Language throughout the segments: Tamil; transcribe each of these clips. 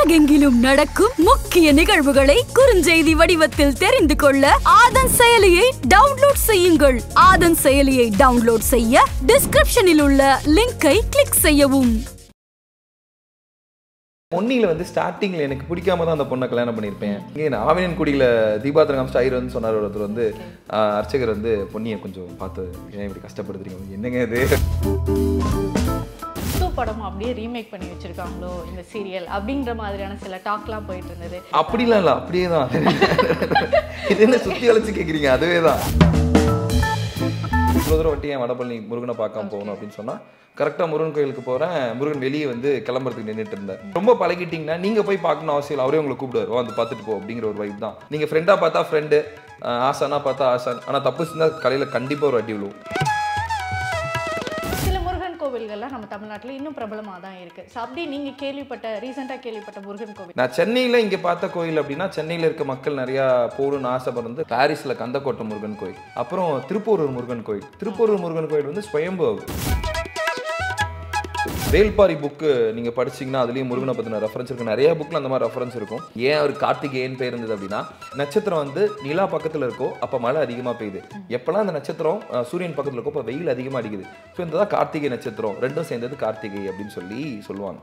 உலகெங்கிலும் நடக்கும் முக்கிய நிகழ்வுகளை குறுஞ்செய்தி வடிவத்தில் தெரிந்து கொள்ள ஆதன் செயலியை டவுன்லோட் செய்யுங்கள் ஆதன் செயலியை டவுன்லோட் செய்ய டிஸ்கிரிப்ஷனில் உள்ள லிங்கை கிளிக் செய்யவும் பொன்னியில் வந்து ஸ்டார்டிங்கில் எனக்கு பிடிக்காம தான் அந்த பொண்ணை கல்யாணம் பண்ணியிருப்பேன் இங்கே நான் ஆவினன் குடியில் தீபாத்திரம் ஸ்டைர் வந்து சொன்னார் ஒருத்தர் வந்து ஆஹ், அர்ச்சகர் வந்து பொன்னியை கொஞ்சம் பார்த்து ஏன் இப்படி கஷ்டப்படுத்துறீங்க என்னங்க இது முத்து படம் அப்படியே ரீமேக் பண்ணி வச்சிருக்காங்களோ இந்த சீரியல் அப்படின்ற மாதிரியான சில டாக்லாம் போயிட்டு இருந்தது அப்படிலாம் இல்லை அப்படியே தான் இது என்ன சுற்றி அழைச்சி கேட்குறீங்க அதுவே தான் இவ்வளோ தூரம் வட்டி ஏன் வடபழனி முருகனை பார்க்காம போகணும் அப்படின்னு சொன்னால் கரெக்டாக முருகன் கோயிலுக்கு போகிறேன் முருகன் வெளியே வந்து கிளம்புறதுக்கு நின்றுட்டு இருந்தார் ரொம்ப பழகிட்டீங்கன்னா நீங்கள் போய் பார்க்கணும் அவசியம் இல்லை அவரே உங்களை கூப்பிடுவார் "வா, வந்து பார்த்துட்டு போ அப்படிங்கிற ஒரு வைப் தான் நீங்கள் ஃப்ரெண்டாக பார்த்தா ஃப்ரெண்டு ஆசானா பார்த்தா ஆசான் ஆனால் தப்பு செஞ்சால் கடையில் கண்டிப்பாக ஒரு அடி விழுவும் சில முருகன் கோவில்கள்லாம் நம்ம தமிழ்நாட்டில் இன்னும் பிரபலமாக தான் இருக்கு ஸோ அப்படி நீங்க கேள்விப்பட்ட ரீசெண்டாக கேள்விப்பட்ட முருகன் கோவில் நான் சென்னையில் இங்கே பார்த்த கோயில் அப்படின்னா சென்னையில் இருக்க மக்கள் நிறையா போகணும்னு ஆசைப்படுறது பாரிஸில் கந்தக்கோட்டை முருகன் கோயில் அப்புறம் திருப்பூரூர் முருகன் கோயில் திருப்பூரூர் முருகன் கோயில் வந்து ஸ்வயம்பு வேல்பாரி புக்கு நீங்கள் படிச்சீங்கன்னா அதுலேயும் முருகனை பற்றின ரெஃபரன்ஸ் இருக்கு நிறைய புக்கில் அந்த மாதிரி ரெஃபரன்ஸ் இருக்கும் ஏன் அவர் கார்த்திகேயன் பேர் இருந்தது அப்படின்னா நட்சத்திரம் வந்து நிலா பக்கத்தில் இருக்கோ அப்போ மழை அதிகமாக பெய்யுது எப்போல்லாம் அந்த நட்சத்திரம் அஹ், சூரியன் பக்கத்தில் இருக்கோ அப்போ வெயில் அதிகமாக அடிக்குது ஸோ இந்த தான் கார்த்திகை நட்சத்திரம் ரெண்டும் சேர்ந்தது கார்த்திகை அப்படின்னு சொல்லி சொல்லுவாங்க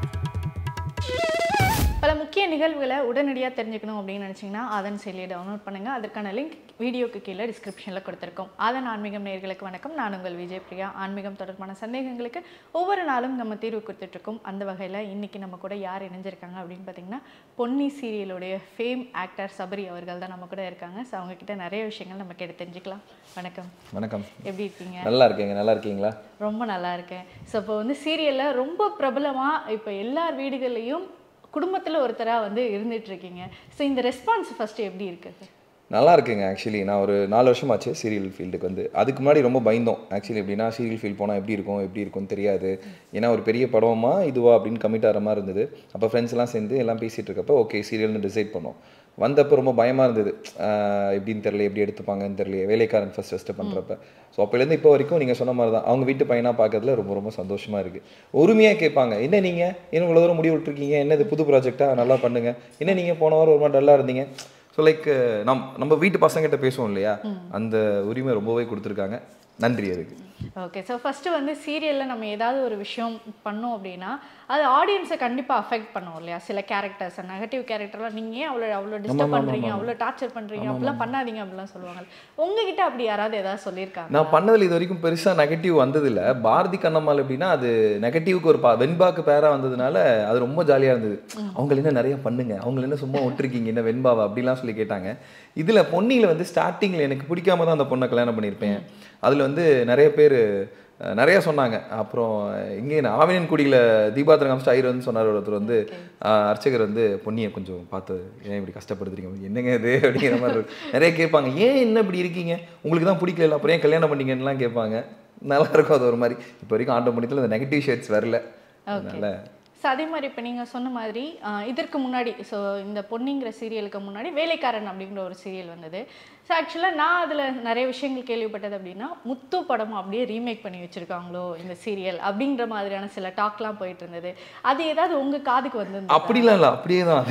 பல முக்கிய நிகழ்வுகளை உடனடியாக தெரிஞ்சுக்கணும் அப்படின்னு நினச்சிங்கன்னா அதன் செயலியை டவுன்லோட் பண்ணுங்க அதற்கான லிங்க் வீடியோக்கு கீழே டிஸ்கிரிப்ஷனில் கொடுத்துருக்கோம் அதன் ஆன்மீகம் நேயர்களுக்கு வணக்கம் நான் உங்கள் விஜய் பிரியா ஆன்மீகம் தொடர்பான சந்தேகங்களுக்கு ஒவ்வொரு நாளும் நம்ம தீர்வு கொடுத்துட்ருக்கோம் அந்த வகையில் இன்னைக்கு நம்ம கூட யார் இணைஞ்சிருக்காங்க அப்படின்னு பார்த்தீங்கன்னா பொன்னி சீரியலுடைய ஃபேம் ஆக்டர் சபரி அவர்கள் தான் நம்ம கூட இருக்காங்க ஸோ அவங்க கிட்ட நிறைய விஷயங்கள் நம்ம கேட்டு தெரிஞ்சுக்கலாம் வணக்கம் வணக்கம் எப்படி இருக்கீங்க நல்லா இருக்கீங்க நல்லா இருக்கீங்களா ரொம்ப நல்லா இருக்கேன் ஸோ இப்போ வந்து சீரியலில் ரொம்ப பிரபலமாக இப்போ எல்லார் வீடுகள்லையும் குடும்பத்தில் ஒருத்தராக வந்து இருந்துட்டு இருக்கீங்க ஸோ இந்த ரெஸ்பான்ஸ் ஃபஸ்ட்டு எப்படி இருக்குது நல்லா இருக்குங்க ஆக்சுவலி நான் ஒரு நாலு வருஷம் ஆச்சு சீரியல் ஃபீல்டுக்கு வந்து அதுக்கு முன்னாடி ரொம்ப பயந்தோம் ஆக்சுவலி எப்படின்னா சீரியல் ஃபீல்ட் போனால் எப்படி இருக்கும் எப்படி இருக்கும்னு தெரியாது ஏன்னா ஒரு பெரிய படமா இதுவா அப்படின்னு கமிட் ஆகிற மாதிரி இருந்தது அப்போ ஃப்ரெண்ட்ஸ் எல்லாம் சேர்ந்து எல்லாம் பேசிகிட்டு இருக்கப்போ ஓகே சீரியல்னு டிசைட் பண்ணோம் வந்தப்போ ரொம்ப பயமாக இருந்தது ஆஹ் எப்படின்னு தெரியல எப்படி எடுத்துப்பாங்கன்னு தெரியல வேலைக்காரன் ஃபஸ்ட் ஃபஸ்ட்டு பண்ணுறப்ப ஸோ அப்போலேருந்து இப்போ வரைக்கும் நீங்கள் சொன்ன மாதிரி தான் அவங்க வீட்டு பையனாக பார்க்கறதுல ரொம்ப ரொம்ப சந்தோஷமாக இருக்குது உரிமையாக கேட்பாங்க என்ன நீங்கள் இன்னும் இவ்வளோ தூரம் முடிவு விட்டுருக்கீங்க என்ன இது புது ப்ராஜெக்டா நல்லா பண்ணுங்க என்ன நீங்கள் போன வாரம் ஒரு மாதிரி டல்லாக இருந்தீங்க ஸோ லைக் நம் நம்ம வீட்டு பசங்கிட்ட பேசுவோம் இல்லையா அந்த உரிமை ரொம்பவே கொடுத்துருக்காங்க நன்றி அதுக்கு ஓகே ஸோ ஃபஸ்ட்டு வந்து சீரியலில் நம்ம ஏதாவது ஒரு விஷயம் பண்ணோம் அப்படின்னா அது ஆடியன்ஸை கண்டிப்பாக அஃபெக்ட் பண்ணும் இல்லையா சில கேரக்டர்ஸ் நெகட்டிவ் கேரக்டர்லாம் நீங்கள் ஏன் அவ்வளோ அவ்வளோ டிஸ்டர்ப் பண்ணுறீங்க அவ்வளோ டார்ச்சர் பண்ணுறீங்க அப்படிலாம் பண்ணாதீங்க அப்படிலாம் சொல்லுவாங்க உங்ககிட்ட அப்படி யாராவது ஏதாவது சொல்லியிருக்காங்க நான் பண்ணதில் இது வரைக்கும் பெருசாக நெகட்டிவ் வந்ததில்ல பாரதி கண்ணம்மாள் எப்படின்னா அது நெகட்டிவ்க்கு ஒரு பா வெண்பாக்கு பேராக வந்ததுனால அது ரொம்ப ஜாலியாக இருந்தது அவங்க என்ன நிறைய பண்ணுங்க அவங்க என்ன சும்மா விட்டுருக்கீங்க என்ன வெண்பாவை அப்படிலாம் சொல்லி கேட்டாங்க இதில் பொன்னியில் வந்து ஸ்டார்டிங்கில் எனக்கு பிடிக்காம தான் அந்த பொண்ணை கல்யாணம் பண்ணியிருப்பேன் அதில் வந்து நிறைய பேர் நிறைய சொன்னாங்க அப்புறம் இங்கே நான் ஆவினன் குடியில் தீபாத்திரம் ஸ்டைர் வந்து சொன்னார் ஒருத்தர் வந்து ஆஹ், அர்ச்சகர் வந்து பொன்னியை கொஞ்சம் பார்த்து ஏன் இப்படி கஷ்டப்படுத்துறீங்க என்னங்க இது அப்படிங்கிற மாதிரி இருக்கு. நிறைய கேட்பாங்க ஏன் என்ன இப்படி இருக்கீங்க உங்களுக்கு தான் பிடிக்கல அப்புறம் ஏன் கல்யாணம் பண்ணீங்கன்னுலாம் கேட்பாங்க நல்லா இருக்கும் அது ஒரு மாதிரி இப்போ வரைக்கும் ஆண்ட மணித்தில் இந்த நெகட்டிவ் ஷேட்ஸ் வரல அதனால ஸோ அதே மாதிரி இப்போ நீங்கள் சொன்ன மாதிரி ஆஹ், இதற்கு முன்னாடி ஸோ இந்த பொன்னிங்கிற சீரியலுக்கு முன்னாடி வேலைக்காரன் அப்படிங்கிற ஒரு சீரியல் வந்தது ஸோ ஆக்சுவலாக நான் அதில் நிறைய விஷயங்கள் கேள்விப்பட்டது அப்படின்னா முத்து படம் அப்படியே ரீமேக் பண்ணி வச்சுருக்காங்களோ இந்த சீரியல் அப்படிங்கிற மாதிரியான சில டாக்லாம் போயிட்டு இருந்தது அது ஏதாவது உங்கள் காதுக்கு வந்து அப்படிலாம் இல்லை அப்படியே தான்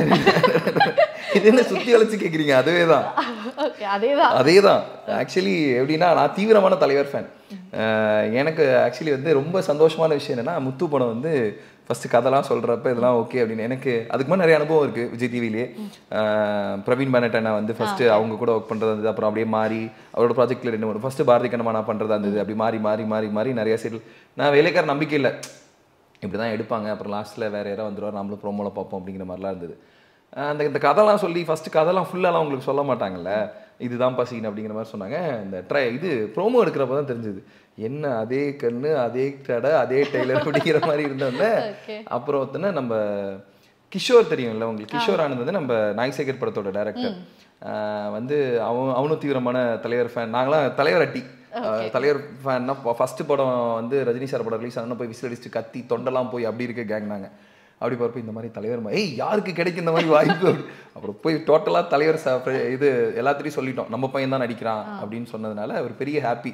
இது என்ன சுற்றி அழைச்சி கேட்குறீங்க அதுவே தான் ஓகே அதே தான் அதே தான் ஆக்சுவலி எப்படின்னா நான் தீவிரமான தலைவர் ஃபேன் எனக்கு ஆக்சுவலி வந்து ரொம்ப சந்தோஷமான விஷயம் என்னன்னா முத்து படம் வந்து ஃபஸ்ட்டு கதைலாம் சொல்கிறப்ப இதெல்லாம் ஓகே அப்படின்னு எனக்கு அதுக்கு முன்னாடி நிறைய அனுபவம் இருக்குது விஜய் டிவிலேயே பிரவீன் பேனட் அண்ணா வந்து ஃபஸ்ட்டு அவங்க கூட ஒர்க் பண்ணுறது இருந்தது அப்புறம் அப்படியே மாறி அவரோட ப்ராஜெக்ட்டில் ரெண்டு மூணு ஃபஸ்ட்டு பாரதி கண்ணமா நான் பண்ணுறதா இருந்தது அப்படி மாறி மாறி மாறி மாறி நிறைய சீரியல் நான் வேலைக்கார நம்பிக்கை இல்லை இப்படி தான் எடுப்பாங்க அப்புறம் லாஸ்ட்டில் வேறு யாராவது வந்துடுவார் நம்மளும் ப்ரோமோவில் பார்ப்போம் அப்படிங்கிற மாதிரிலாம் இருந்தது அஹ் அந்த இந்த கதைலாம் சொல்லி ஃபஸ்ட்டு கதைலாம் ஃபுல்லாலாம் உங்களுக்கு சொல்ல மாட்டாங்கல்ல இதுதான் பசின்னு அப்படிங்கிற மாதிரி சொன்னாங்க இந்த ட்ரை இது ப்ரோமோ எடுக்கிறப்ப தான் தெரிஞ்சது என்ன அதே கண்ணு அதே கடை அதே டெய்லர் அப்படிங்கிற மாதிரி இருந்தோடனே Okay. அப்புறம் ஒருத்தனை நம்ம கிஷோர் தெரியும்ல உங்களுக்கு கிஷோர் ஆனந்த் வந்து நம்ம நாய்சேகர் படத்தோட டேரக்டர் வந்து அவன் அவனும் தீவிரமான தலைவர் ஃபேன் நாங்களாம் தலைவர் அட்டி அஹ் தலைவர் ஃபேன்னா ஃபர்ஸ்ட் படம் வந்து ரஜினி சார் படம் ரிலீஸ் ஆனால் போய் விசில் அடிச்சுட்டு கத்தி தொண்டெல்லாம் போய் அப்படி இருக்க கேங் நாங்க அப்படி பார்ப்போம் இந்த மாதிரி தலைவர் மா- ஏய் யாருக்கு கிடைக்கும் இந்த மாதிரி வாய்ப்பு அப்படி. அப்புறம் போய் டோட்டலாக தலைவர் ச- இது எல்லாத்திலையும் சொல்லிட்டோம் நம்ம பையன் தான் நடிக்கிறான் அப்படின்னு சொன்னதுனால ஒரு பெரிய ஹாப்பி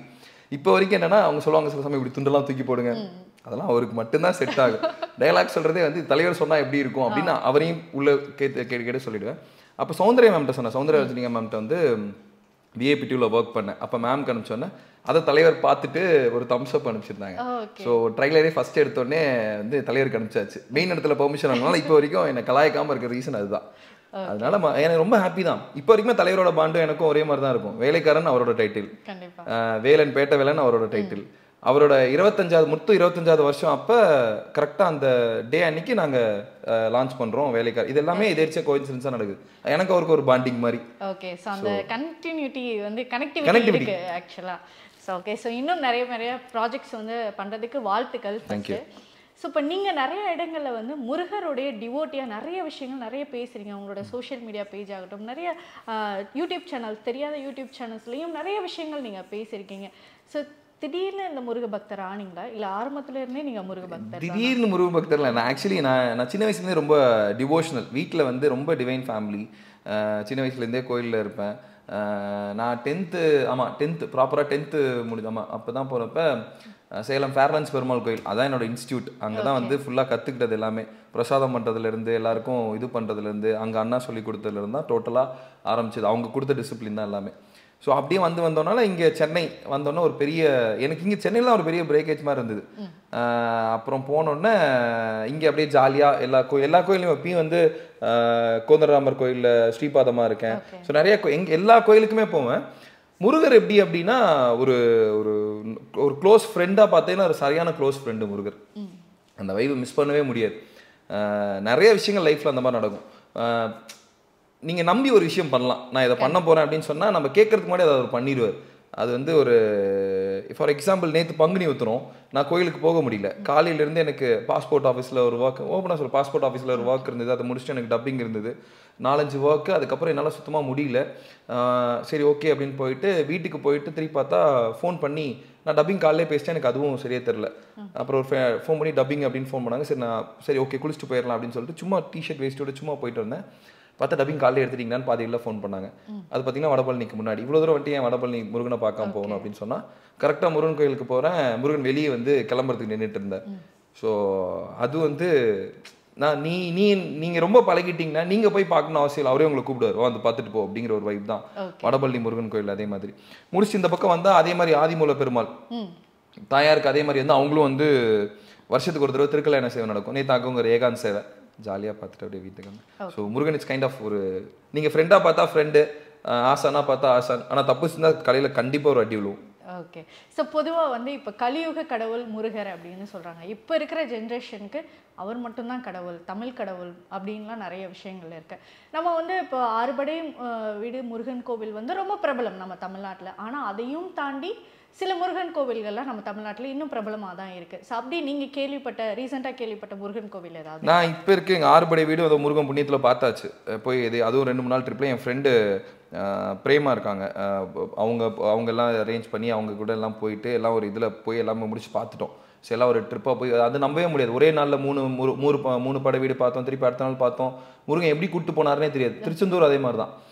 இப்போ வரைக்கும் என்னன்னா அவங்க சொல்லுவாங்க சில சமயம் இப்படி துண்டெல்லாம் தூக்கி போடுங்க அதெல்லாம் அவருக்கு மட்டும்தான் செட் ஆகும் டயலாக் சொல்றதே வந்து தலைவர் சொன்னா எப்படி இருக்கும் அப்படின்னு அவரையும் உள்ள கேட்டு கேட்டு கேட்டு சொல்லிடுவேன் அப்போ சௌந்தர்யா மேம்கிட்ட சொன்னேன் சௌந்தர்யா ரஜினிகா மேம்கிட்ட வந்து விஏபி டூவில் ஒர்க் பண்ணேன் அப்போ மேம்க்கு அனுப்பிச்சோன்னே அதை தலைவர் பார்த்துட்டு ஒரு தம்ஸ் அப் அனுப்பிச்சிருந்தாங்க ஓகே ஸோ ட்ரைலரே ஃபர்ஸ்ட் எடுத்தோடனே வந்து தலைவருக்கு அனுப்பிச்சாச்சு மெயின் இடத்துல பெர்மிஷன் வாங்கினாலும் இப்போ வரைக்கும் என்னை கலாய்க்காம இருக்க ரீசன் அதுதான் அதனால ம- எனக்கு ரொம்ப ஹாப்பி தான் இப்போ வரைக்குமே தலைவரோட பாண்டும் எனக்கும் ஒரே மாதிரி தான் இருக்கும் வேலைக்காரன் அவரோட டைட்டில் கண்டிப்பா வேலன் பேட்ட வேலன் அவரோட டைட்டில் அவரோட இருபத்தஞ்சாவது முத்து இருபத்தஞ்சாவது வருஷம் அப்போ கரெக்டாக அந்த டே அன்னைக்கு நாங்கள் லான்ச் பண்ணுறோம் வேலைக்கார இது எல்லாமே எதிர்ச்சியாக கோயின்சிடன்ஸாக நடக்குது எனக்கு அவருக்கு ஒரு பாண்டிங் மாதிரி ஓகே ஸோ அந்த கனெக்டிவிட்டி வந்து கனெக்டிவிட்டி Connectivity. இருக்கு ஆக்சுவலாக ஸோ ஓகே ஸோ இன்னும் நிறைய நிறைய ப்ராஜெக்ட்ஸ் வந்து பண்ணுறதுக்கு வாழ்த்துக்கள் ஃபஸ்ட்டு ஸோ இப்போ நீங்கள் நிறைய இடங்களில் வந்து முருகருடைய டிவோட்டியாக நிறைய விஷயங்கள் நிறைய பேசுகிறீங்க உங்களோட சோஷியல் மீடியா பேஜ் ஆகட்டும் நிறைய ஆஹ், யூடியூப் சேனல்ஸ் தெரியாத யூடியூப் சேனல்ஸ்லையும் நிறைய விஷயங்கள் நீங்கள் பேசியிருக்கீங்க ஸோ திடீர்னு இந்த முருக பக்தர் ஆனீங்களா இல்லை ஆரம்பத்துல இருந்தே நீங்கள் முருக பக்தர் திடீர்னு முருகன் பக்தர்ல நான் ஆக்சுவலி நான் நான் சின்ன வயசுலேருந்தே ரொம்ப டிவோஷனல் வீட்டில் வந்து ரொம்ப டிவைன் ஃபேமிலி சின்ன வயசுலேருந்தே கோயிலில் இருப்பேன் அஹ் நான் டென்த்து ஆமாம் டென்த்து ப்ராப்பராக டென்த்து முடிஞ்ச ஆமாம் அப்போ தான் போகிறப்ப சேலம் ஃபேர்லன்ஸ் பெருமாள் கோயில் அதான் என்னோட இன்ஸ்டியூட் அங்கே தான் வந்து ஃபுல்லாக கற்றுக்கிட்டது எல்லாமே பிரசாதம் பண்ணுறதுலேருந்து எல்லாருக்கும் இது பண்ணுறதுலேருந்து அங்கே அண்ணா சொல்லி கொடுத்ததுலேருந்து தான் டோட்டலாக ஆரம்பிச்சது அவங்க கொடுத்த டிசிப்ளின் தான் எல்லாமே ஸோ அப்படியே வந்து வந்தோம்னால இங்கே சென்னை வந்தோன்னே ஒரு பெரிய எனக்கு இங்கே சென்னையில் ஒரு பெரிய பிரேக்கேஜ் மாதிரி இருந்தது ஆஹ் அப்புறம் போனோடனே இங்கே அப்படியே ஜாலியாக எல்லா கோ எல்லா கோயிலையும் எப்பயும் வந்து ஆஹ் கோதண்டராமர் கோயிலில் ஸ்ரீபாதமாக இருக்கேன் Okay. ஸோ நிறைய கோ- எங்க எல்லா கோயிலுக்குமே போவேன் முருகர் எப்படி அப்படின்னா ஒரு ஒரு ஒரு க்ளோஸ் ஃப்ரெண்டாக பார்த்தீங்கன்னா ஒரு சரியான க்ளோஸ் ஃப்ரெண்டு முருகர் அந்த வைவை மிஸ் பண்ணவே முடியாது ஆஹ் நிறைய விஷயங்கள் லைஃப்பில் அந்த மாதிரி நடக்கும் ஆஹ் நீங்க நம்பி ஒரு விஷயம் பண்ணலாம் நான் இதை பண்ண போறேன் அப்படின்னு சொன்னா நம்ம கேட்கறதுக்கு முன்னாடி அதை அவர் பண்ணிடுவார் அது வந்து ஒரு ஃபார் எக்ஸாம்பிள் நேற்று பங்குனி ஊத்துறோம் நான் கோயிலுக்கு போக முடியல காலையில இருந்து எனக்கு பாஸ்போர்ட் ஆஃபீஸில் ஒரு ஒர்க் ஓப்பனாக சொல்ல பாஸ்போர்ட் ஆஃபீஸில் ஒரு ஒர்க் இருந்தது அதை முடிச்சுட்டு எனக்கு டப்பிங் இருந்தது நாலஞ்சு ஒர்க்கு அதுக்கப்புறம் என்னால் சுத்தமாக முடியல ஆஹ் சரி ஓகே அப்படின்னு போயிட்டு வீட்டுக்கு போயிட்டு திருப்பி பார்த்தா ஃபோன் பண்ணி நான் டப்பிங் காலையிலே பேசிட்டேன் எனக்கு அதுவும் சரியே தெரில அப்புறம் ஒரு ஃபோன் பண்ணி டப்பிங் அப்படின்னு ஃபோன் பண்ணாங்க சரி நான் சரி ஓகே குளிச்சுட்டு போயிடலாம் அப்படின்னு சொல்லிட்டு சும்மா டிஷர்ட் வேஸ்ட்டோட சும்மா போயிட்டு வந்தேன் பார்த்தா டப்பிங் காலையில் எடுத்துட்டீங்களான்னு பாதியில் ஃபோன் பண்ணாங்க அது பார்த்தீங்கன்னா வடபழனிக்கு முன்னாடி இவ்வளோ தூரம் வந்துட்டு ஏன் வடபழனி முருகனை பார்க்காம போகணும் அப்படின்னு சொன்னால் கரெக்டாக முருகன் கோயிலுக்கு போகிறேன் முருகன் வெளியே வந்து கிளம்புறதுக்கு நின்றுட்டு இருந்தேன் ஸோ அது வந்து நான் நீ நீ நீங்கள் ரொம்ப பழகிட்டீங்கன்னா நீங்கள் போய் பார்க்கணும் அவசியம் இல்லை அவரே உங்களை கூப்பிடுவார் வந்து பார்த்துட்டு போ அப்படிங்கிற ஒரு வைப் தான் Okay. வடபழனி முருகன் கோயில் அதே மாதிரி முடிச்சு இந்த பக்கம் வந்தால் அதே மாதிரி ஆதிமூல பெருமாள் ம் தாயாருக்கு அதே மாதிரி வந்து அவங்களும் வந்து வருஷத்துக்கு ஒரு தடவை திருக்கல்யாண சேவை நடக்கும் நேற்று அங்கே ஒரு ஏகாந்த் சேவை ஜாலியாக பார்த்துட்டு அப்படியே வீட்டுக்கு வந்து so Murugan it's kind of ஒரு நீங்கள் ஃப்ரெண்டாக பார்த்தா ஃப்ரெண்டு ஆசானா பார்த்தா ஆசான் ஆனால் தப்பு செஞ்சால் கடையில் கண்டிப்பாக ஒரு அடி விழுவும் ஓகே ஸோ பொதுவாக வந்து இப்போ கலியுக கடவுள் முருகர் அப்படின்னு சொல்கிறாங்க இப்போ இருக்கிற ஜென்ரேஷனுக்கு அவர் மட்டும்தான் கடவுள் தமிழ் கடவுள் அப்படின்லாம் நிறைய விஷயங்கள் இருக்கு நம்ம வந்து இப்போ ஆறுபடை அஹ், வீடு முருகன் கோவில் வந்து ரொம்ப பிரபலம் நம்ம தமிழ்நாட்டில் ஆனால் அதையும் தாண்டி சில முருகன் கோவில்கள்லாம் நம்ம தமிழ்நாட்டில் இன்னும் பிரபலமாக தான் இருக்குது ஸோ அப்படி நீங்கள் கேள்விப்பட்ட ரீசெண்டாக கேள்விப்பட்ட முருகன் கோவில் ஏதாவது நான் இப்போ இருக்க எங்கள் ஆறுபடை வீடு அதை முருகன் புண்ணியத்தில் பார்த்தாச்சு அஹ் போய் இது அதுவும் ரெண்டு மூணு நாள் ட்ரிப்பில் என் ஃப்ரெண்டு பிரேமா இருக்காங்க அஹ் அவங்க அவங்க எல்லாம் அரேஞ்ச் பண்ணி அவங்க கூட எல்லாம் போயிட்டு எல்லாம் ஒரு இதில் போய் எல்லாமே முடிச்சு பார்த்துட்டோம் சரி எல்லாம் ஒரு ட்ரிப்பாக போய் அது நம்பவே முடியாது ஒரே நாளில் மூணு மூணு மூணு ப- மூணு படை வீடு பார்த்தோம் திருப்பி அடுத்த நாள் பார்த்தோம் முருகன் எப்படி கூப்பிட்டு போனாருனே தெரியாது திருச்செந்தூர் அதே மாதிரி தான்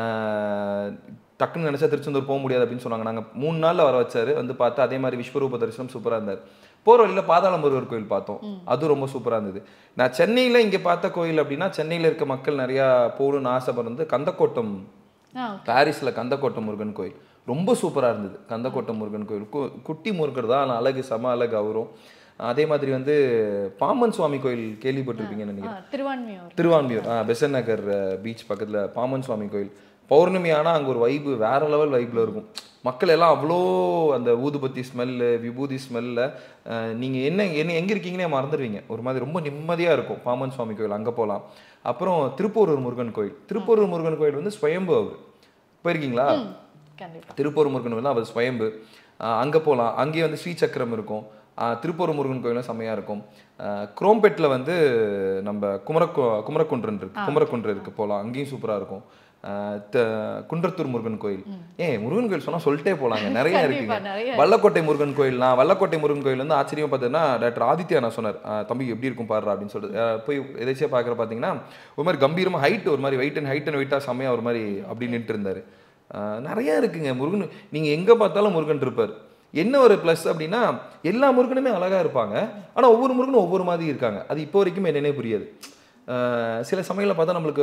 அஹ் டக்குன்னு நினச்சா திருச்செந்தூர் போக முடியாது அப்படின்னு சொன்னாங்க நாங்கள் மூணு நாளில் வர வச்சாரு வந்து பார்த்தா அதே மாதிரி விஸ்வரூப தரிசனம் சூப்பராக இருந்தார் போகிற வழியில் பாதாள முருகர் கோயில் பார்த்தோம் அது ரொம்ப சூப்பராக இருந்தது நான் சென்னையில் இங்கே பார்த்த கோயில் அப்படின்னா சென்னையில் இருக்க மக்கள் நிறையா போகணும்னு ஆசைப்படுறது கந்தக்கோட்டம் ஆ பாரிஸில் கந்தக்கோட்டை முருகன் கோயில் ரொம்ப சூப்பராக இருந்தது கந்தக்கோட்டை முருகன் கோயில் கு- குட்டி முருகர் தான் ஆனா அழகு செம அழகு அவரும் அதே மாதிரி வந்து பாம்பன் சுவாமி கோயில் கேள்விப்பட்டிருப்பீங்கன்னு நினைக்கிறேன் ஆ, திருவான்மியூர் திருவான்மியூர் ஆ பெசன் நகர் பீச் பக்கத்தில் பாம்பன் சுவாமி கோயில் பௌர்ணமி ஆனால் அங்கே ஒரு வைப்பு வேற லெவல் வைப்பில் இருக்கும் மக்கள் எல்லாம் அவ்வளோ அந்த ஊதுபத்தி ஸ்மெல்லு விபூதி ஸ்மெல்ல நீங்கள் என்ன என்ன எங்கே இருக்கீங்கன்னே மறந்துடுவீங்க ஒரு மாதிரி ரொம்ப நிம்மதியாக இருக்கும் பாம்பன் சுவாமி கோயில் அங்கே போகலாம் அப்புறம் திருப்பூரூர் முருகன் கோயில் திருப்பூரூர் முருகன் கோயில் வந்து ஸ்வயம்பு அவர் போயிருக்கீங்களா கண்டிப்பாக திருப்பூர் முருகன் கோயில் அவர் ஸ்வயம்பு அங்கே போகலாம் அங்கேயே வந்து ஸ்ரீசக்கரம் இருக்கும் ஆஹ் திருப்பூர் முருகன் கோயிலும் செம்மையாக இருக்கும் குரோம்பேட்டில் வந்து நம்ம குமரக்கு குமரக்குன்றன் இருக்கு குமரக்குன்று இருக்கு போகலாம் அங்கேயும் சூப்பராக இருக்கும் ஆஹ் த- குன்றத்தூர் முருகன் கோயில் ஏன் முருகன் கோயில் சொன்னால் சொல்லிட்டே போகலாங்க நிறைய கண்டிப்பா, இருக்குங்க நிறைய வல்லக்கோட்டை முருகன் கோயில் நான் வல்லக்கோட்டை முருகன் கோயில் வந்து ஆச்சரியமா பார்த்தீங்கன்னா டாக்டர் ஆதித்யா நான் சொன்னார் ஆஹ் தம்பி எப்படி இருக்கும் பாடுறா அப்படின்னு சொல்லிட்டு ஆஹ் போய் எதாச்சியாக பார்க்குற பார்த்தீங்கன்னா ஒரு மாதிரி கம்பீரமாக ஹைட் ஒரு மாதிரி வெயிட் அண்ட் ஹைட் அண்ட் வெயிட்டாக செம்மையாக ஒரு மாதிரி அப்படி நின்று இருந்தார் நிறைய இருக்குங்க முருகன் நீங்கள் எங்கே பார்த்தாலும் முருகன் இருப்பார் என்ன ஒரு ப்ளஸ் அப்படின்னா எல்லா முருகனுமே அழகாக இருப்பாங்க ஆனால் ஒவ்வொரு முருகனும் ஒவ்வொரு மாதிரி இருக்காங்க அது இப்போ வரைக்கும் என்னன்னே புரியாது அஹ் சில சமயங்களில் பார்த்தா நம்மளுக்கு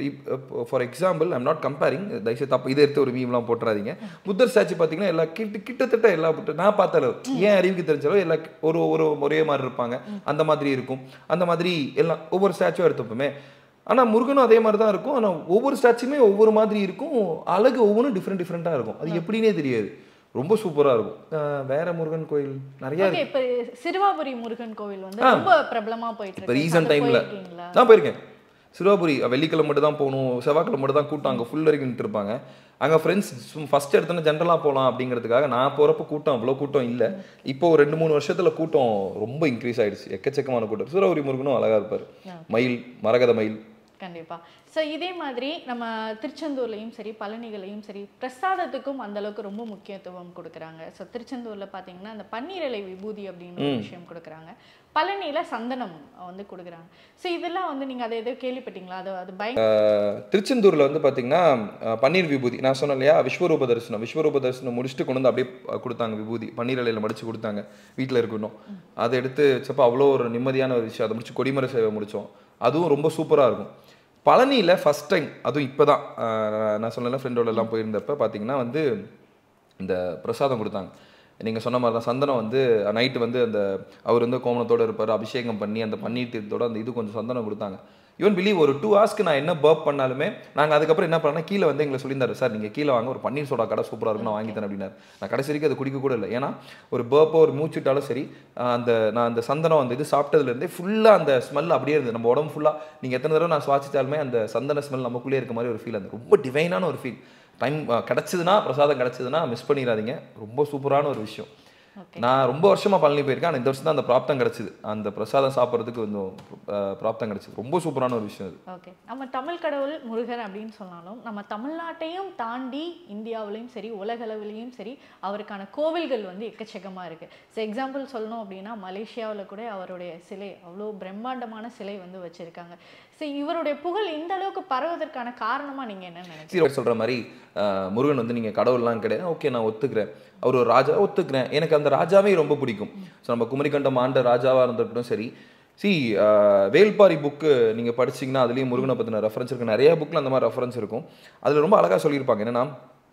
for example I'm not comparing தயவுசெய்து தப்பு இதை எடுத்து ஒரு மீம்லாம் போட்டுறாதீங்க புத்தர் ஸ்டாச்சு பார்த்தீங்கன்னா எல்லா கிட்ட கிட்டத்தட்ட எல்லா புத்த- நான் பார்த்த அளவு ஏன் அறிவுக்கு தெரிஞ்சாலும் எல்லா ஒரு ஒரு ஒரே மாதிரி இருப்பாங்க அந்த மாதிரி இருக்கும் அந்த மாதிரி எல்லாம் ஒவ்வொரு ஸ்டாச்சுவும் எடுத்துப்போமே ஆனால் முருகனும் அதே மாதிரி தான் இருக்கும் ஆனால் ஒவ்வொரு ஸ்டாச்சுமே ஒவ்வொரு மாதிரி இருக்கும் அழகு ஒவ்வொன்றும் டிஃப்ரெண்ட் டிஃப்ரெண்ட்டாக இருக்கும் அது எப்படின்னே தெரியாது ரொம்ப சூப்பராக இருக்கும் அஹ் வேற முருகன் கோயில் நிறைய ஓகே இப்போ சிறுவாபுரி முருகன் கோவில் வந்து ஆ. ரொம்ப பிரபலமா போயிட்டு இப்போ இருக்கு ரீசன்ட் அது டைமில் போயிருக்கீங்களா? நான் போயிருக்கேன் சிறுவாபுரி வெள்ளிக்கிழமை மட்டும் தான் போகணும் செவ்வாய்க்கிழமை மட்டும் தான் கூட்டம் அங்கே ஃபுல் வரைக்கும் நின்னுட்டு இருப்பாங்க அங்கே ஃப்ரெண்ட்ஸ் ஃபர்ஸ்ட் எடுத்தோன்னே ஜென்ரலாக போகலாம் அப்படிங்கிறதுக்காக நான் போகிறப்ப கூட்டம் அவ்வளோ கூட்டம் இல்லை இப்போ ஒரு ரெண்டு மூணு வருஷத்தில் கூட்டம் ரொம்ப இன்க்ரீஸ் ஆயிடுச்சு எக்கச்சக்கமான கூட்டம் சிறுவாபுரி முருகனும் அழகாக இருப்பார் மயில் மரகத மயில் கண்டிப்பா ஸோ இதே மாதிரி நம்ம திருச்செந்தூர்லையும் சரி பழனிகளையும் சரி பிரசாதத்துக்கும் அந்த அளவுக்கு ரொம்ப முக்கியத்துவம் கொடுக்குறாங்க ஸோ திருச்செந்தூர்ல பாத்தீங்கன்னா அந்த பன்னீர் இலை விபூதி அப்படின்னு ஒரு விஷயம் கொடுக்குறாங்க பழனியில சந்தனம் வந்து கொடுக்குறாங்க ஸோ இதெல்லாம் வந்து நீங்க அதை எதோ கேள்விப்பட்டீங்களா அது அது பய திருச்செந்தூரில் வந்து பார்த்தீங்கன்னா அஹ், பன்னீர் விபூதி நான் சொன்னேன் இல்லையா விஸ்வரூப தரிசனம் விஸ்வரூப தரிசனம் முடிச்சுட்டு கொண்டு வந்து அப்படியே அஹ், கொடுத்தாங்க விபூதி பன்னீர் இலையில மடிச்சு கொடுத்தாங்க வீட்டில் இருக்கணும் அதை எடுத்து வச்சப்போ அவ்வளோ ஒரு நிம்மதியான ஒரு விஷயம் அதை முடிச்சு கொடிமர சேவை முடித்தோம் அதுவும் ரொம்ப சூப்பராக இருக்கும் பழனியில் ஃபஸ்ட் டைம் அதுவும் இப்போ தான் நான் சொன்னல ஃப்ரெண்டோட எல்லாம் போயிருந்தப்ப பார்த்தீங்கன்னா வந்து இந்த பிரசாதம் கொடுத்தாங்க நீங்கள் சொன்ன மாதிரி தான் சந்தனம் வந்து நைட்டு வந்து அந்த அவர் வந்து கோமணத்தோடு இருப்பார் அபிஷேகம் பண்ணி அந்த பன்னீர் தீர்த்தோட அந்த இது கொஞ்சம் சந்தனம் கொடுத்தாங்க ஈவன் பிலீவ் ஒரு டூ ஹவர்ஸ்க்கு நான் என்ன பர்ப் பண்ணாலுமே நாங்கள் அதுக்கப்புறம் என்ன பண்ணோம்னா கீழே வந்து எங்களை சொல்லியிருந்தாரு சார் நீங்கள் கீழே வாங்க ஒரு பன்னீர் சோடா கடை சூப்பராக இருக்கும் நான் வாங்கி தரேன் அப்படின்னாரு நான் கடைசி வரைக்கும் அது குடிக்க கூட இல்லை ஏன்னா ஒரு பர்ப்போ ஒரு மூச்சுட்டாலும் சரி ஆஹ் அந்த நான் அந்த சந்தனம் அந்த இது சாப்பிட்டதுலேருந்தே ஃபுல்லாக அந்த ஸ்மெல் அப்படியே இருந்தது நம்ம உடம்பு ஃபுல்லாக நீங்கள் எத்தனை தடவை நான் சுவாசிச்சாலுமே அந்த சந்தன ஸ்மெல் நமக்குள்ளே இருக்க மாதிரி ஒரு ஃபீல் அந்த ரொம்ப டிவைனான ஒரு ஃபீல் டைம் கிடச்சிதுன்னா பிரசாதம் கிடச்சிதுன்னா மிஸ் பண்ணிடாதீங்க ரொம்ப சூப்பரான ஒரு விஷயம் ஓகே நான் ரொம்ப வருஷமா பழனி போயிருக்கேன் ஆனால் இந்த வருஷம் தான் அந்த பிராப்தம் கிடைச்சது அந்த பிரசாதம் சாப்பிட்றதுக்கு கொஞ்சம் அஹ், பிராப்தம் கிடைச்சது ரொம்ப சூப்பரான ஒரு விஷயம் அது ஓகே நம்ம தமிழ் கடவுள் முருகர் அப்படின்னு சொன்னாலும் நம்ம தமிழ்நாட்டையும் தாண்டி இந்தியாவிலையும் சரி உலகளவிலையும் சரி அவருக்கான கோவில்கள் வந்து எக்கச்சக்கமாக இருக்கு ஸோ எக்ஸாம்பிள் சொல்லணும் அப்படின்னா மலேசியாவில் கூட அவருடைய சிலை அவ்வளோ பிரம்மாண்டமான சிலை வந்து வச்சிருக்காங்க ஸோ இவருடைய புகழ் இந்த அளவுக்கு பரவுவதற்கான காரணமா நீங்க என்ன நினைக்கிறீங்க சீரோ சொல்ற மாதிரி அஹ், முருகன் வந்து நீங்க கடவுள்லாம் கிடையாது ஓகே நான் ஒத்துக்கிறேன் அவர் ஒரு ராஜா ஒத்துக்கிறேன் எனக்கு அந்த ராஜாவே ரொம்ப பிடிக்கும் ஸோ நம்ம குமரிக்கண்டம் ஆண்ட ராஜாவா இருந்திருக்கட்டும் சரி சி வேல்பாரி புக்கு நீங்கள் படிச்சீங்கன்னா அதுலேயும் முருகனை பற்றின ரெஃபரன்ஸ் இருக்கு நிறைய புக்கில் அந்த மாதிரி ரெஃபரன்ஸ் இருக்கும் அதில் ரொம்ப அழகாக சொல்லியிருப்பாங்க என்னன்னா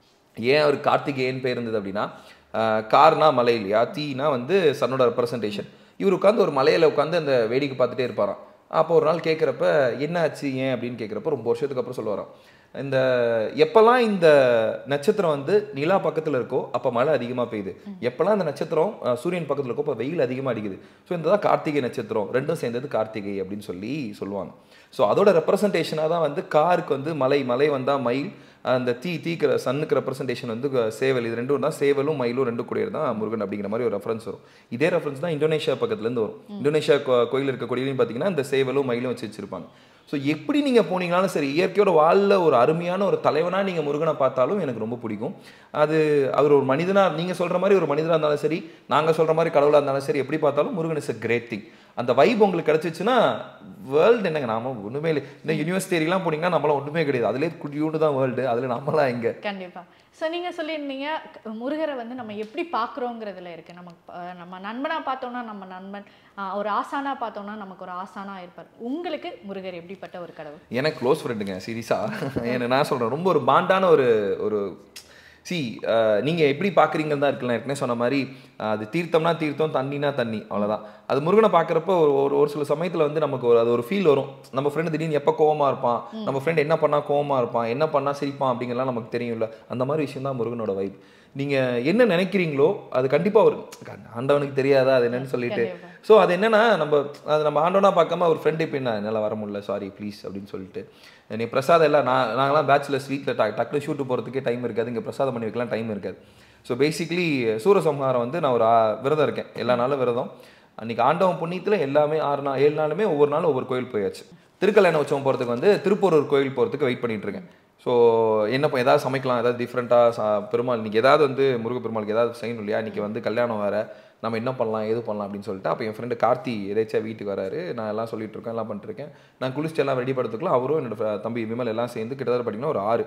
ஏன் அவர் கார்த்திகேயன் பேர் இருந்தது அப்படின்னா ஆஹ் கார்னா மலை இல்லையா தீனா வந்து சன்னோட ரெப்ரசன்டேஷன் இவர் உட்காந்து ஒரு மலையில உட்காந்து அந்த வேடிக்கை பார்த்துட்டே இருப்பாராம் அப்போ ஒரு நாள் கேட்குறப்ப என்ன ஆச்சு ஏன் அப்படின்னு கேட்குறப்ப ரொம்ப வருஷத்துக்கு அப்புறம் சொல்லுவாராம் இந்த எப்போல்லாம் இந்த நட்சத்திரம் வந்து நிலா பக்கத்தில் இருக்கோ அப்போ மழை அதிகமாக பெய்யுது எப்போல்லாம் இந்த நட்சத்திரம் அஹ், சூரியன் பக்கத்தில் இருக்கோ அப்போ வெயில் அதிகமாக அடிக்குது ஸோ இந்த தான் கார்த்திகை நட்சத்திரம் ரெண்டும் சேர்ந்தது கார்த்திகை அப்படின்னு சொல்லி சொல்லுவாங்க ஸோ அதோட ரெப்ரசன்டேஷனாக தான் வந்து காருக்கு வந்து மலை மலை வந்தால் மயில் அந்த தீ தீக்கிற சன்னுக்கு ரெப்ரசன்டேஷன் வந்து க- சேவல் இது ரெண்டும் தான் சேவலும் மயிலும் ரெண்டு கூடியது தான் முருகன் அப்படிங்கிற மாதிரி ஒரு ரெஃபரன்ஸ் வரும் இதே ரெஃபரன்ஸ் தான் இந்தோனேஷியா பக்கத்துலேருந்து வரும் இந்தோனேஷியா கோ- கோயில் இருக்க கோயிலையும் பார்த்தீங்கன்னா இந்த சேவலும் மயிலும் வச்சு வச்சிருப்பாங்க ஸோ எப்படி நீங்கள் போனீங்கனாலும் சரி இயற்கையோட வாழ்ல ஒரு அருமையான ஒரு தலைவனாக நீங்கள் முருகனை பார்த்தாலும் எனக்கு ரொம்ப பிடிக்கும் அது அவர் ஒரு மனிதனாக நீங்கள் சொல்கிற மாதிரி ஒரு மனிதனாக இருந்தாலும் சரி நாங்கள் சொல்கிற மாதிரி கடவுளாக இருந்தாலும் சரி எப்படி பார்த்தாலும் Murugan is a great thing அந்த வைப் உங்களுக்கு கிடச்சிச்சுன்னா வேர்ல்டு என்னங்க நாம ஒன்றுமே இல்லை இந்த யூனிவர்ஸ் தேரிலாம் போனீங்கன்னா நம்மளாம் ஒன்றுமே கிடையாது அதிலே குட்டியூண்டு தான் வேர்ல்டு அதில் நம்மளாம் எங்கே கண்டிப்பா ஸோ நீங்க சொல்லியிருந்தீங்க க- முருகரை வந்து நம்ம எப்படி பார்க்குறோங்கிறதுல இருக்கு நம்ம அஹ், நம்ம நண்பனா பார்த்தோம்னா நம்ம நண்பன் அஹ், ஒரு ஆசானா பார்த்தோம்னா நமக்கு ஒரு ஆசானா இருப்பார் உங்களுக்கு முருகர் எப்படிப்பட்ட ஒரு கடவுள் எனக்கு க்ளோஸ் ஃப்ரெண்டுங்க சீரியஸாக எனக்கு நான் சொல்கிறேன் ரொம்ப ஒரு பாண்டான ஒரு ஒரு சி நீங்கள் எப்படி பார்க்குறீங்கன்னு தான் இருக்கலாம் ஏற்கனவே சொன்ன மாதிரி அஹ், அது தீர்த்தம்னா தீர்த்தம் தண்ணினா தண்ணி அவ்வளோதான் அது முருகனை பார்க்குறப்ப ஒரு ஒரு ஒரு சில சமயத்தில் வந்து நமக்கு ஒரு அது ஒரு ஃபீல் வரும் நம்ம ஃப்ரெண்டு திடீர்னு எப்போ கோவமா இருப்பான் நம்ம ஃப்ரெண்ட் என்ன பண்ணால் கோவமா இருப்பான் என்ன பண்ணால் சிரிப்பான் அப்படிங்கிறலாம் நமக்கு தெரியும்ல அந்த மாதிரி விஷயம் தான் முருகனோட வைப் நீங்கள் என்ன நினைக்கிறீங்களோ அது கண்டிப்பாக ஒரு ஆண்டவனுக்கு தெரியாதா அது என்னன்னு சொல்லிட்டு கண்டிப்பா. ஸோ அது என்னன்னா நம்ம அது நம்ம ஆண்டோனா பார்க்காம ஒரு ஃப்ரெண்டு இப்போ என்ன என்னால் வர முடியல சாரி ப்ளீஸ் அப்படின்னு சொல்லிட்டு நீ பிரசாதம் எல்லாம் நான் நாங்களாம் பேச்சுலர்ஸ் வீட்டில் டக் டக்குனு ஷூட்டு போகிறதுக்கே டைம் இருக்காது இங்கே பிரசாதம் பண்ணி வைக்கலாம் டைம் இருக்காது ஸோ பேசிக்லி சூரசம்ஹாரம் வந்து நான் ஒரு ஆ- விரதம் இருக்கேன் எல்லா நாளும் விரதம் அன்னைக்கு ஆண்டவன் புண்ணியத்தில் எல்லாமே ஆறு நாள் ஏழு நாளுமே ஒவ்வொரு நாளும் ஒவ்வொரு கோயில் போயாச்சு திருக்கல்யாண உற்சவம் போகிறதுக்கு வந்து திருப்பூரூர் கோயில் போகிறதுக்கு வெயிட் பண்ணிட்டு இருக்கேன் ஸோ என்ன இப்போ ஏதாவது சமைக்கலாம் ஏதாவது டிஃப்ரெண்ட்டாக பெருமாள் இன்னைக்கு ஏதாவது வந்து முருகப்பெருமாளுக்கு ஏதாவது செய்யணும் இல்லையா இன்னைக்கு வந்து கல்யாணம் வேறு நம்ம என்ன பண்ணலாம் எது பண்ணலாம் அப்படின்னு சொல்லிட்டு அப்போ என் ஃப்ரெண்டு கார்த்தி எதேச்சா வீட்டுக்கு வராரு நான் எல்லாம் சொல்லிட்டு இருக்கேன் எல்லாம் பண்ணிட்டு இருக்கேன் நான் குளிச்சுட்டு எல்லாம் ரெடி படுத்துக்கலாம் அவரும் என்னோட fr- தம்பி விமல் எல்லாம் சேர்ந்து கிட்டத்தட்ட பார்த்தீங்கன்னா ஒரு ஆறு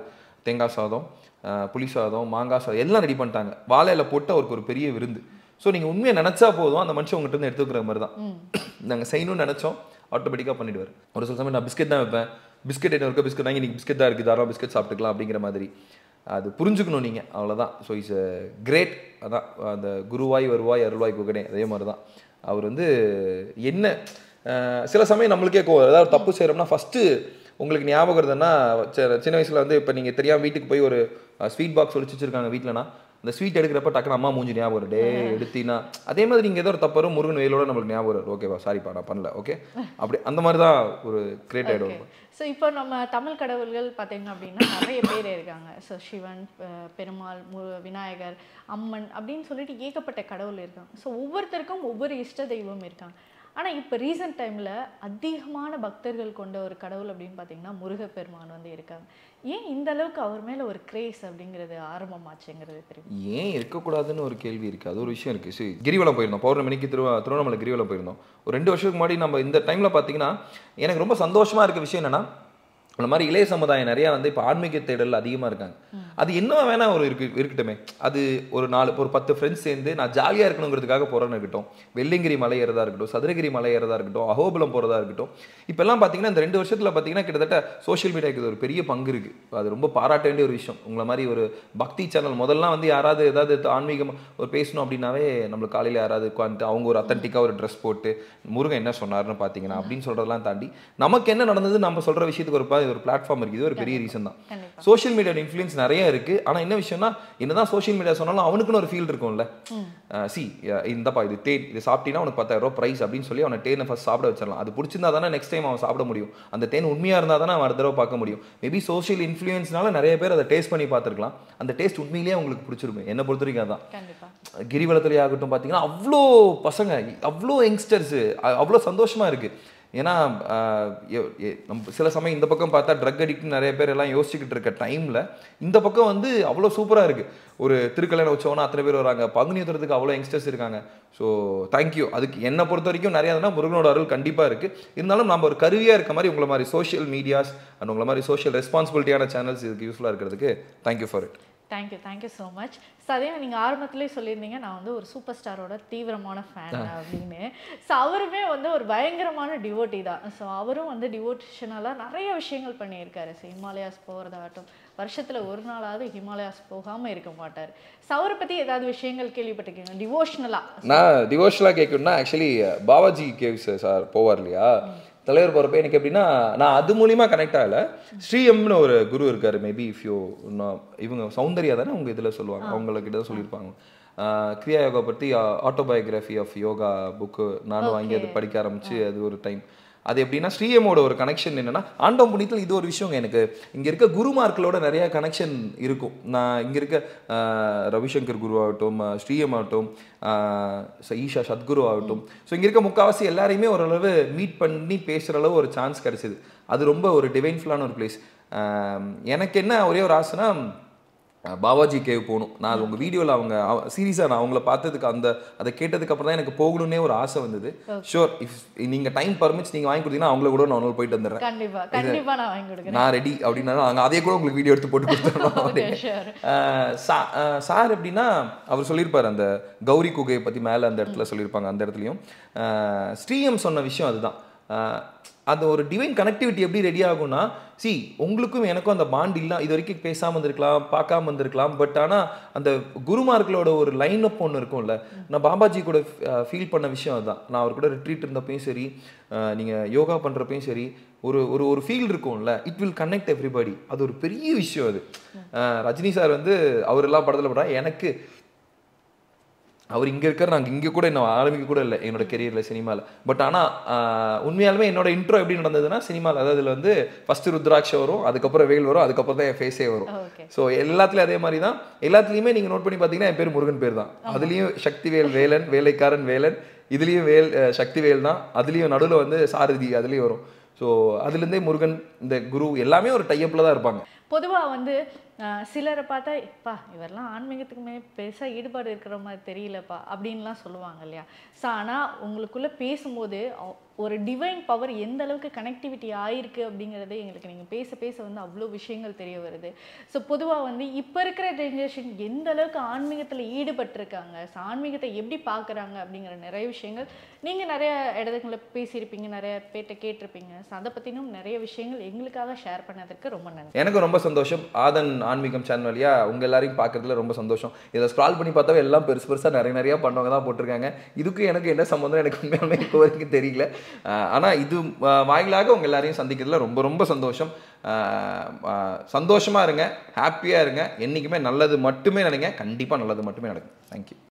தேங்காய் சாதம் அஹ், புளி சாதம் மாங்காய் சாதம் எல்லாம் ரெடி பண்ணிட்டாங்க வாழையில போட்டு அவருக்கு ஒரு பெரிய விருந்து ஸோ நீங்கள் உண்மையை நினச்சா போதும் அந்த மனுஷன் உங்கள்கிட்ட இருந்து எடுத்துக்கிற மாதிரி தான் நாங்கள் செய்யணும்னு நினச்சோம் ஆட்டோமேட்டிக்காக பண்ணிடுவார் ஒரு சில சமயம் நான் பிஸ்கெட் தான் வைப்பேன் பிஸ்கெட் என்ன இருக்க பிஸ்கெட் வாங்கி இன்னைக்கு பிஸ்கெட் தான் இருக்குது தாராளம் பிஸ்கெட் சாப்பிட்டுக்கலாம் அப்படிங்கிற மாதிரி அது புரிஞ்சுக்கணும் நீங்கள் அவ்வளோதான் ஸோ இஸ் அ கிரேட் அதான் அந்த குருவாய் வருவாய் அருள்வாய் குகனே அதே மாதிரி தான் அவர் வந்து என்ன அஹ், சில சமயம் நம்மளுக்கே கோவம் வரும். ஏதாவது தப்பு செய்கிறோம்னா ஃபஸ்ட்டு உங்களுக்கு ஞாபகம் இருந்ததுன்னா சி- சின்ன வயசில் வந்து இப்போ நீங்கள் தெரியாமல் வீட்டுக்கு போய் ஒரு ஸ்வீட் பாக்ஸ் ஒழிச்சு வச்சிருக்காங்க வீட்டிலனா அந்த ஸ்வீட் எடுக்கிறப்ப டக்குனு அம்மா மூஞ்சி ஞாபகம் வரும் டே எடுத்தீங்கன்னா அதே மாதிரி நீங்கள் ஏதோ ஒரு தப்பு வரும் முருகன் வெயிலோட நம்மளுக்கு ஞாபகம் வரும் ஓகேவா சாரிப்பா நான் பண்ணல ஓகே அப்படி அந்த மாதிரி தான் ஒரு கிரியேட் ஆகிடும் ஸோ இப்போ நம்ம தமிழ் கடவுள்கள் பார்த்தீங்க அப்படின்னா நிறைய பேர் இருக்காங்க ஸோ சிவன் அஹ், பெருமாள் மு- விநாயகர் அம்மன் அப்படின்னு சொல்லிட்டு ஏகப்பட்ட கடவுள் இருக்காங்க ஸோ ஒவ்வொருத்தருக்கும் ஒவ்வொரு இஷ்ட தெய்வம் இருக்காங்க ஆனால் இப்போ ரீசெண்ட் டைமில் அதிகமான பக்தர்கள் கொண்ட ஒரு கடவுள் அப்படின்னு பார்த்தீங்கன்னா முருகப்பெருமான் வந்து இருக்காங்க ஏன் இந்த அளவுக்கு அவர் மேலே ஒரு கிரேஸ் அப்படிங்கிறது ஆரம்பமாச்சுங்கிறது தெரியும் ஏன் இருக்கக்கூடாதுன்னு ஒரு கேள்வி இருக்குது அது ஒரு விஷயம் இருக்குது சரி கிரிவலம் போயிருந்தோம் பௌர்ணமிக்கு திருவ திருவண்ணாமலை கிரிவலம் போயிருந்தோம் ஒரு ரெண்டு வருஷத்துக்கு முன்னாடி நம்ம இந்த டைமில் பார்த்தீங்கன்னா எனக்கு ரொம்ப சந்தோஷமாக இருக்க விஷயம் என்னன்னா அந்த மாதிரி இளைய சமுதாயம் நிறையா வந்து இப்போ ஆன்மீக தேடல் அதிகமாக இருக்காங்க அது என்ன வேணா ஒரு இருக்கு இருக்கட்டுமே அது ஒரு நாலு ஒரு பத்து ஃப்ரெண்ட்ஸ் சேர்ந்து நான் ஜாலியாக இருக்கணுங்கிறதுக்காக போகிறேன்னு இருக்கட்டும் வெள்ளிங்கிரி மலை ஏறதா இருக்கட்டும் சதுரகிரி மலை ஏறதா இருக்கட்டும் அகோபுலம் போகிறதா இருக்கட்டும் இப்போல்லாம் பார்த்தீங்கன்னா இந்த ரெண்டு வருஷத்தில் பார்த்தீங்கன்னா கிட்டத்தட்ட சோஷியல் மீடியாவுக்கு இது ஒரு பெரிய பங்கு இருக்குது அது ரொம்ப பாராட்ட வேண்டிய ஒரு விஷயம் உங்களை மாதிரி ஒரு பக்தி சேனல் முதல்லாம் வந்து யாராவது ஏதாவது ஆன்மீகம் ஒரு பேசணும் அப்படின்னாவே நம்மளுக்கு காலையில் யாராவது உட்காந்துட்டு அவங்க ஒரு அத்தன்டிக்காக ஒரு ட்ரெஸ் போட்டு முருகன் என்ன சொன்னார்னு பார்த்தீங்கன்னா அப்படின்னு சொல்கிறதெல்லாம் தாண்டி நமக்கு என்ன நடந்தது நம்ம சொல்கிற விஷயத்துக்கு ஒரு பா- ஒரு பிளாட்ஃபார்ம் இருக்குது இது ஒரு பெரிய ரீசன் தான் கண்டிப்பா சோஷியல் மீடியாவோட இன்ஃப்ளூயன்ஸ் நிறைய இருக்கு ஆனா என்ன விஷயம்னா என்னதான் சோஷியல் மீடியா சொன்னாலும் அவனுக்குன்னு ஒரு ஃபீல் இருக்கும்ல சி இந்தப்பா இது தேன் இது சாப்பிட்டீங்கன்னா உனக்கு பத்தாயிரம் ரூபாய் ப்ரைஸ் அப்படின்னு சொல்லி அவனை தேனை ஃபர்ஸ்ட் சாப்பிட வச்சிடலாம் அது பிடிச்சிருந்தா தானே நெக்ஸ்ட் டைம் அவன் சாப்பிட முடியும் அந்த தேன் உண்மையா இருந்தா தானே அவன் அடுத்த தடவை பார்க்க முடியும் மேபி சோஷியல் இன்ஃப்ளூயன்ஸ்னால நிறைய பேர் அதை டேஸ்ட் பண்ணி பார்த்துருக்கலாம் அந்த டேஸ்ட் உண்மையிலேயே உங்களுக்கு பிடிச்சிருக்கும் என்ன பொறுத்த வரைக்கும் அதான் கண்டிப்பா கிரிவலத்திலே ஆகட்டும் பார்த்தீங்கன்னா அவ்வளோ பசங்க அவ்வளோ யங்ஸ்டர்ஸு அவ்வளோ சந்தோஷமா இருக்கு ஏன்னா ஆஹ், எ- எ- நம்ம சில சமயம் இந்த பக்கம் பார்த்தா ட்ரக் அடிக்ட் நிறைய பேர் எல்லாம் யோசிச்சுக்கிட்டு இருக்க டைமில் இந்த பக்கம் வந்து அவ்வளோ சூப்பராக இருக்கு ஒரு திருக்கல்யாணம் வச்சவனா அத்தனை பேர் வராங்க பங்குனி உத்தரத்துக்கு அவ்வளோ யங்ஸ்டர்ஸ் இருக்காங்க ஸோ தேங்க்யூ அதுக்கு என்னை பொறுத்த வரைக்கும் நிறையா இருந்தால் முருகனோட அருள் கண்டிப்பாக இருக்குது இருந்தாலும் நம்ம ஒரு கருவியாக இருக்க மாதிரி உங்களை மாதிரி சோஷியல் மீடியாஸ் அண்ட் உங்களை மாதிரி சோஷியல் ரெஸ்பான்சிபிலிட்டியான சேனல்ஸ் இதுக்கு யூஸ்ஃபுல்லாக இருக்கிறதுக்கு thank you for it thank you thank you so much so அதே நீங்கள் ஆரம்பத்திலே சொல்லியிருந்தீங்க நான் வந்து ஒரு சூப்பர் ஸ்டாரோட தீவிரமான ஃபேன் அப்படின்னு ஸோ அவருமே வந்து ஒரு பயங்கரமான டிவோட்டி தான் ஸோ அவரும் வந்து டிவோட்டிஷனலாக நிறைய விஷயங்கள் பண்ணியிருக்காரு ஸோ ஹிமாலயாஸ் போகிறதாகட்டும் வருஷத்தில் ஒரு நாளாவது ஹிமாலயாஸ் போகாமல் இருக்க மாட்டார் ஸோ அவரை பற்றி ஏதாவது விஷயங்கள் கேள்விப்பட்டிருக்கீங்க டிவோஷனலாக நான் டிவோஷனலாக கேட்கணும்னா ஆக்சுவலி பாபாஜி கேவ்ஸ் சார் போவார் இல்லையா தலைவர் போகிறப்ப எனக்கு எப்படின்னா நான் அது மூலியமா கனெக்ட் ஆகல ஸ்ரீஎம்னு ஒரு குரு இருக்காரு மேபி இஃப் யூ இவங்க சௌந்தர்யா தானே உங்க இதில் சொல்லுவாங்க அவங்களுக்கு தான் சொல்லியிருப்பாங்க ஆஹ் கிரியா யோகா பற்றி ஆட்டோபயோகிராஃபி ஆஃப் யோகா புக்கு நானும் வாங்கி அது படிக்க ஆரம்பிச்சு அது ஒரு டைம் அது எப்படின்னா ஸ்ரீஎமோட ஒரு கனெக்ஷன் என்னன்னா ஆண்டவன் புண்ணியத்தில் இது ஒரு விஷயங்க எனக்கு இங்க இருக்க குருமார்களோட நிறைய கனெக்ஷன் இருக்கும் நான் இங்க இருக்க ஆஹ், ரவிசங்கர் குரு ஆகட்டும் ஆஹ், ஸ்ரீஎம் ஆகட்டும் ஆஹ், ச- ஈஷா சத்குரு ஆகட்டும் ஸோ இங்க இருக்க முக்காவாசி எல்லாரையுமே ஓரளவு மீட் பண்ணி பேசுற அளவு ஒரு சான்ஸ் கிடைச்சது அது ரொம்ப ஒரு டிவைன்ஃபுல்லான ஒரு பிளேஸ் எனக்கு என்ன ஒரே ஒரு ஆசைனா அஹ் பாபாஜி கேவ் போகணும் நான் அது உங்கள் வீடியோவில் அவங்க சீரியஸாக நான் அவங்கள பார்த்ததுக்கு அந்த அதை கேட்டதுக்கு அப்புறம் தான் எனக்கு போகணுன்னே ஒரு ஆசை வந்தது ஷோர் இஃப் நீங்கள் டைம் பர்மிட்ஸ் நீங்கள் வாங்கி கொடுத்தீங்கன்னா அவங்கள கூட நான் ஒரு நாள் போயிட்டு வந்துடுறேன் கண்டிப்பாக கண்டிப்பாக நான் வாங்கி கொடுக்குறேன் நான் ரெடி அப்படின்னா நாங்கள் அதே கூட உங்களுக்கு வீடியோ எடுத்து போட்டு கொடுத்துருவோம் அப்படின்னு sure. அஹ் சா- அஹ் சார் எப்படின்னா அவர் சொல்லியிருப்பார் அந்த கௌரி குகையை பற்றி மேலே அந்த இடத்துல சொல்லியிருப்பாங்க அந்த இடத்துலையும் அஹ் ஸ்ரீஎம் சொன்ன விஷயம் அதுதான் அஹ் அந்த ஒரு டிவைன் கனெக்டிவிட்டி எப்படி ரெடி ஆகும்னா சி உங்களுக்கும் எனக்கும் அந்த பாண்ட் இல்ல இது வரைக்கும் பேசாமல் இருந்திருக்கலாம் பார்க்காம இருந்திருக்கலாம் பட் ஆனால் அந்த குருமார்களோட ஒரு லைன் அப் ஒன்று இருக்கும்ல நான் பாபாஜி கூட ஃபீல் பண்ண விஷயம் அதுதான் நான் அவர் கூட ரிட்ரீட் இருந்தப்பையும் சரி அஹ் நீங்க யோகா பண்றப்பையும் சரி ஒரு ஒரு ஒரு ஃபீல் இருக்கும்ல இட் வில் கனெக்ட் எவ்ரிபடி அது ஒரு பெரிய விஷயம் அது அஹ் ரஜினி சார் வந்து அவர் எல்லாம் படத்தில் படம் எனக்கு அவர் இங்கே இருக்கார் நாங்கள் இங்கே கூட இன்னும் ஆரம்பிக்க கூட இல்லை என்னோட கெரியரில் சினிமாவில் பட் ஆனால் உண்மையாலுமே என்னோட இன்ட்ரோ எப்படி நடந்ததுன்னா சினிமாவில் அதாவது இதில் வந்து ஃபஸ்ட்டு ருத்ராட்ச வரும் அதுக்கப்புறம் வெயில் வரும் அதுக்கப்புறம் தான் என் ஃபேஸே வரும் ஓகே ஸோ எல்லாத்துலேயும் அதே மாதிரி தான் எல்லாத்துலேயுமே நீங்கள் நோட் பண்ணி பார்த்தீங்கன்னா என் பேர் முருகன் பேர் தான் அதுலேயும் சக்திவேல் வேலன் வேலைக்காரன் வேலன் இதுலேயும் வேல் அஹ், சக்திவேல் தான் அதுலேயும் நடுவில் வந்து சாரதி அதுலேயும் வரும் ஸோ அதுலேருந்தே முருகன் இந்த குரு எல்லாமே ஒரு டைப்பில் தான் இருப்பாங்க பொதுவாக வந்து அஹ், சிலரை பார்த்தா பா இவரெல்லாம் ஆன்மீகத்துக்குமே பெருசாக ஈடுபாடு இருக்கிற மாதிரி தெரியலப்பா அப்படின்லாம் சொல்லுவாங்க இல்லையா ஸோ ஆனால் உங்களுக்குள்ளே பேசும்போது அ- ஒரு டிவைன் பவர் எந்த அளவுக்கு கனெக்டிவிட்டி ஆயிருக்கு அப்படிங்கிறதே எங்களுக்கு நீங்கள் பேச பேச வந்து அவ்வளோ விஷயங்கள் தெரிய வருது ஸோ பொதுவாக வந்து இப்போ இருக்கிற ஜென்ரேஷன் எந்த அளவுக்கு ஆன்மீகத்தில் ஈடுபட்டிருக்காங்க ஸோ ஆன்மீகத்தை எப்படி பார்க்குறாங்க அப்படிங்கிற நிறைய விஷயங்கள் நீங்கள் நிறைய இடத்துல பேசியிருப்பீங்க நிறைய பேர்ட்ட கேட்டிருப்பீங்க ஸோ அதை பற்றினும் நிறைய விஷயங்கள் எங்களுக்காக ஷேர் பண்ணதுக்கு ரொம்ப நன்றி எனக்கு ரொம்ப சந்தோஷம் ஆதன் ஆன்மீகம் சேனல் வழியா உங்க எல்லாரையும் பார்க்கறதுல ரொம்ப சந்தோஷம் இதை ஸ்க்ரால் பண்ணி பார்த்தாவே எல்லாம் பெருசு பெருசா நிறைய நிறைய பண்ணவங்க தான் போட்டிருக்காங்க இதுக்கு எனக்கு என்ன சம்மந்தம் எனக்கு உண்மையாலுமே இப்போ வரைக்கும் தெரியல ஆஹ் ஆனா இது ஆஹ் வாயிலாக உங்க எல்லாரையும் சந்திக்கிறதுல ரொம்ப ரொம்ப சந்தோஷம் ஆஹ் ஆஹ் சந்தோஷமா இருங்க ஹாப்பியா இருங்க என்னைக்குமே நல்லது மட்டுமே நினைங்க கண்டிப்பா நல்லது மட்டுமே நடக்கும் தேங்க்யூ